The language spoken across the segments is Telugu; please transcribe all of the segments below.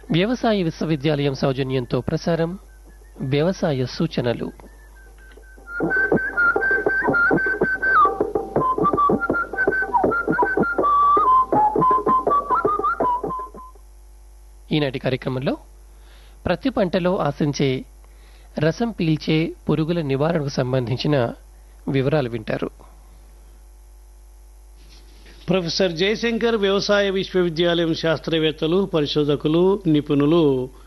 వ్యవసాయ విశ్వవిద్యాలయం సౌజన్యంతో ప్రసారం వ్యవసాయ సూచనలు ఈనాటి కార్యక్రమంలో ప్రతి పంటలో ఆశించే రసం పీల్చే పురుగుల నివారణకు సంబంధించిన వివరాలు వింటారు ప్రొఫెసర్ జయశంకర్ వ్యవసాయ విశ్వవిద్యాలయం శాస్త్రవేత్తలు పరిశోధకులు నిపుణులు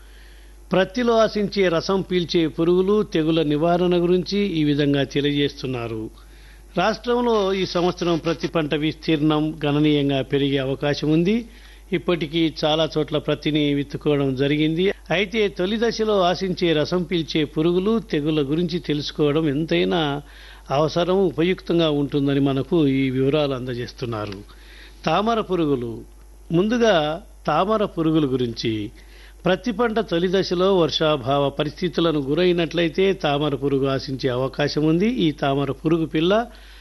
ప్రత్తిలో ఆశించే రసం పీల్చే పురుగులు తెగుల నివారణ గురించి ఈ విధంగా తెలియజేస్తున్నారు రాష్ట్రంలో ఈ సంవత్సరం ప్రతి పంట విస్తీర్ణం గణనీయంగా పెరిగే అవకాశం ఉంది ఇప్పటికీ చాలా చోట్ల ప్రతిని విత్తుకోవడం జరిగింది అయితే తొలి దశలో ఆశించే రసం పీల్చే పురుగులు తెగుల గురించి తెలుసుకోవడం ఎంతైనా అవసరం ఉపయుక్తంగా ఉంటుందని మనకు ఈ వివరాలు అందజేస్తున్నారు తామర పురుగులు ముందుగా తామర పురుగుల గురించి ప్రతి పంట తొలి దశలో వర్షాభావ పరిస్థితులను గురైనట్లయితే తామర పురుగు ఆశించే అవకాశం ఉంది ఈ తామర పురుగు పిల్ల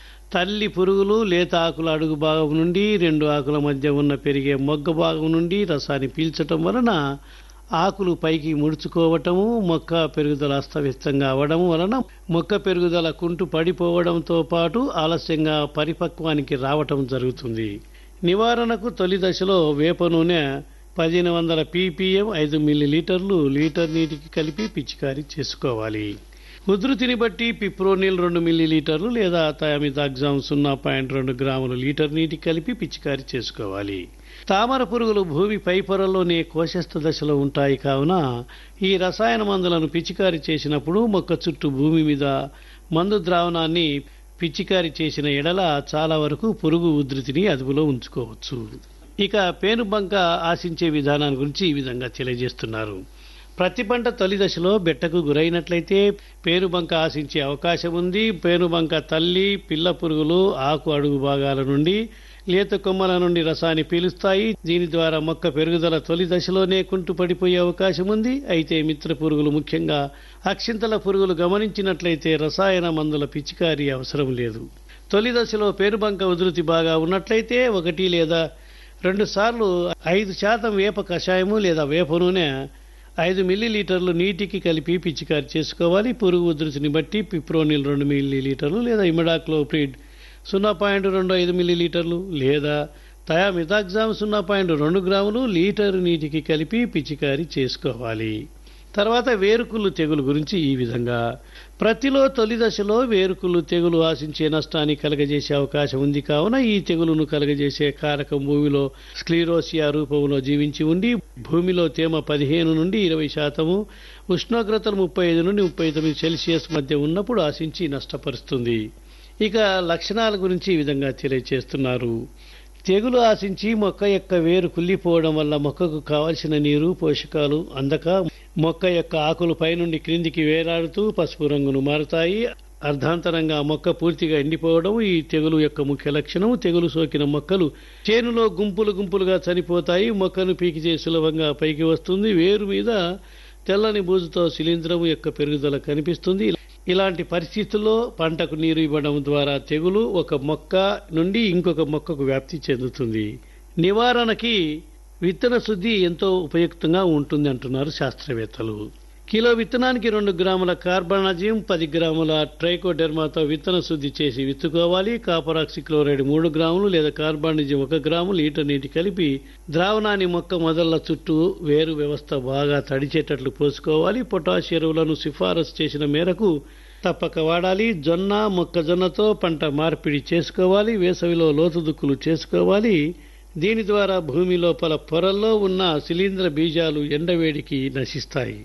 తల్లి పురుగులు లేత ఆకుల అడుగు భాగం నుండి రెండు ఆకుల మధ్య ఉన్న పెరిగే మొగ్గ భాగం నుండి రసాన్ని పీల్చటం వలన ఆకులు పైకి ముడుచుకోవటము మొక్క పెరుగుదల అస్తవ్యస్తంగా అవడం వలన మొక్క పెరుగుదల కుంటు పడిపోవడంతో పాటు ఆలస్యంగా పరిపక్వానికి రావటం జరుగుతుంది నివారణకు తొలి దశలో వేప నూనె పదిహేను వందల పీపీఎం ఐదు మిల్లీ లీటర్లు లీటర్ నీటికి కలిపి పిచికారీ చేసుకోవాలి ఉధృతిని బట్టి పిప్రోనిల్ రెండు మిల్లీ లీటర్లు లేదా థయామితాగ్జామ్ సున్నా పాయింట్ రెండు గ్రాములు లీటర్ నీటికి కలిపి పిచికారీ చేసుకోవాలి తామర పురుగులు భూమి పై పొరల్లోనే కోశస్థ దశలో ఉంటాయి కావున ఈ రసాయన మందులను పిచికారీ చేసినప్పుడు మొక్క చుట్టూ భూమి మీద మందు ద్రావణాన్ని పిచికారీ చేసిన ఎడల చాలా వరకు పురుగు ఉధృతిని అదుపులో ఉంచుకోవచ్చు ఇక పేనుబంక ఆశించే విధానాన్ని గురించి ఈ విధంగా తెలియజేస్తున్నారు ప్రతి పంట తొలి దశలో బెట్టకు గురైనట్లయితే పేనుబంక ఆశించే అవకాశం ఉంది పేనుబంక తల్లి పిల్ల పురుగులు ఆకు అడుగు భాగాల నుండి లేత కొమ్మల నుండి రసాన్ని పీలుస్తాయి దీని ద్వారా మొక్క పెరుగుదల తొలి దశలోనే కుంటు పడిపోయే అవకాశం ఉంది అయితే మిత్ర పురుగులు ముఖ్యంగా అక్షింతల పురుగులు గమనించినట్లయితే రసాయన మందుల పిచికారీ అవసరం లేదు తొలి దశలో పేరుబంక ఉధృతి బాగా ఉన్నట్లయితే ఒకటి లేదా రెండు సార్లు ఐదు శాతం వేప కషాయము లేదా వేప నూనె ఐదు మిల్లీ లీటర్లు నీటికి కలిపి పిచికారి చేసుకోవాలి పురుగు ఉధృతిని బట్టి పిప్రోనిల్ రెండు మిల్లీ లీటర్లు లేదా ఇమిడాక్లోప్రిడ్ సున్నా పాయింట్ రెండు ఐదు మిల్లీ లీటర్లు లేదా థయామిథాగ్జామ్ సున్నా పాయింట్ రెండు గ్రాములు లీటరు నీటికి కలిపి పిచికారి చేసుకోవాలి తర్వాత వేరుకుళ్ళు తెగులు గురించి ఈ విధంగా ప్రతిలో తొలి దశలో వేరుకుళ్ళు తెగులు ఆశించే నష్టాన్ని కలగజేసే అవకాశం ఉంది కావున ఈ తెగులును కలగజేసే కారకం భూమిలో స్క్లీరోసియా రూపంలో జీవించి ఉండి భూమిలో తేమ పదిహేను నుండి ఇరవై శాతము ఉష్ణోగ్రతలు ముప్పై ఐదు నుండి ముప్పై తొమ్మిది సెల్సియస్ మధ్య ఉన్నప్పుడు ఆశించి నష్టపరుస్తుంది ఇక లక్షణాల గురించి ఈ విధంగా తెలియజేస్తున్నారు తెగులు ఆశించి మొక్క యొక్క వేరు కుళ్ళిపోవడం వల్ల మొక్కకు కావలసిన నీరు పోషకాలు అందక మొక్క యొక్క ఆకులు పైనుండి క్రిందికి వేలాడుతూ పసుపు రంగును మారుతాయి అర్ధాంతరంగా మొక్క పూర్తిగా ఎండిపోవడం ఈ తెగులు యొక్క ముఖ్య లక్షణం తెగులు సోకిన మొక్కలు చేనులో గుంపులు గుంపులుగా చనిపోతాయి మొక్కను పీకిచే సులభంగా పైకి వస్తుంది వేరు మీద తెల్లని బూజుతో శిలీంధ్రము యొక్క పెరుగుదల కనిపిస్తుంది ఇలాంటి పరిస్థితుల్లో పంటకు నీరు ఇవ్వడం ద్వారా తెగులు ఒక మొక్క నుండి ఇంకొక మొక్కకు వ్యాప్తి చెందుతుంది నివారణకి విత్తన శుద్ధి ఎంతో ఉపయుక్తంగా ఉంటుంది అంటున్నారు శాస్త్రవేత్తలు కిలో విత్తనానికి రెండు గ్రాముల కార్బనాజియం పది గ్రాముల ట్రైకోడెర్మాతో విత్తన శుద్ధి చేసి విత్తుకోవాలి కాపరాక్సి క్లోరైడ్ మూడు గ్రాములు లేదా కార్బానిజియం ఒక గ్రాము లీటర్ నీటి కలిపి ద్రావణాన్ని మొక్క మొదళ్ల చుట్టూ వేరు వ్యవస్థ బాగా తడిచేటట్లు పోసుకోవాలి పొటాష్ ఎరువులను సిఫారసు చేసిన మేరకు తప్పక వాడాలి జొన్న మొక్కజొన్నతో పంట మార్పిడి చేసుకోవాలి వేసవిలో లోతు దుక్కులు చేసుకోవాలి దీని ద్వారా భూమి లోపల పొరల్లో ఉన్న శిలీంద్ర బీజాలు ఎండవేడికి నశిస్తాయి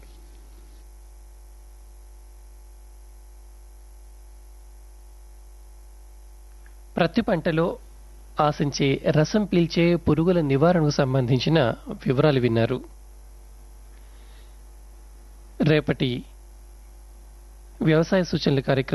ప్రతి పంటలో ఆశించే రసం పీల్చే పురుగుల నివారణకు సంబంధించిన వివరాలు విన్నారు రేపటి వ్యవసాయ సూచనల కార్యక్రమం